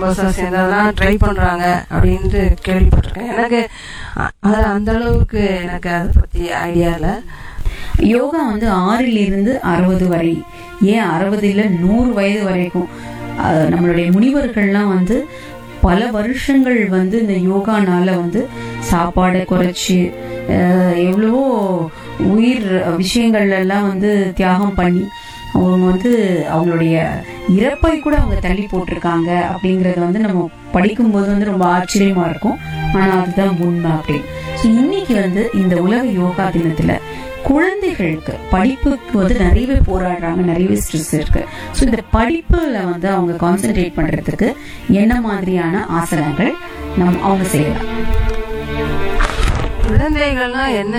பஸ்ஸாக சேர்ந்து அதெல்லாம் ட்ரை பண்ணுறாங்க அப்படின்ட்டு கேள்விப்பட்டிருக்கேன் எனக்கு அ- அது அந்த அளவுக்கு எனக்கு அதை பற்றி ஐடியா இல்லை யோகா வந்து ஆறிலிருந்து அறுபது வரை ஏன் அறுபது இல்ல நூறு வயது வரைக்கும் அஹ், நம்மளுடைய முனிவர்கள்லாம் வந்து பல வருஷங்கள் வந்து இந்த யோகானால வந்து சாப்பாடை குறைச்சி அஹ், எவ்வளவோ உயிர் விஷயங்கள் எல்லாம் வந்து தியாகம் பண்ணி அவங்க வந்து அவங்களுடைய இறப்பை கூட அவங்க தள்ளி போட்டிருக்காங்க அப்படிங்கறத வந்து நம்ம படிக்கும்போது வந்து ரொம்ப ஆச்சரியமா இருக்கும் ஆனா அதுதான் உண்மை அப்படின்னு ஸோ இன்னைக்கு வந்து இந்த உலக யோகா தினத்துல குழந்தைகளுக்கு படிப்புக்கு வந்து நிறையவே போராடுறாங்க நிறையவே ஸ்ட்ரெஸ் இருக்கு ஸோ இந்த படிப்புல வந்து அவங்க கான்சென்ட்ரேட் பண்றதுக்கு என்ன மாதிரியான ஆசனங்கள் நம்ம அவங்க செய்யலாம் குழந்தைகள்னா என்ன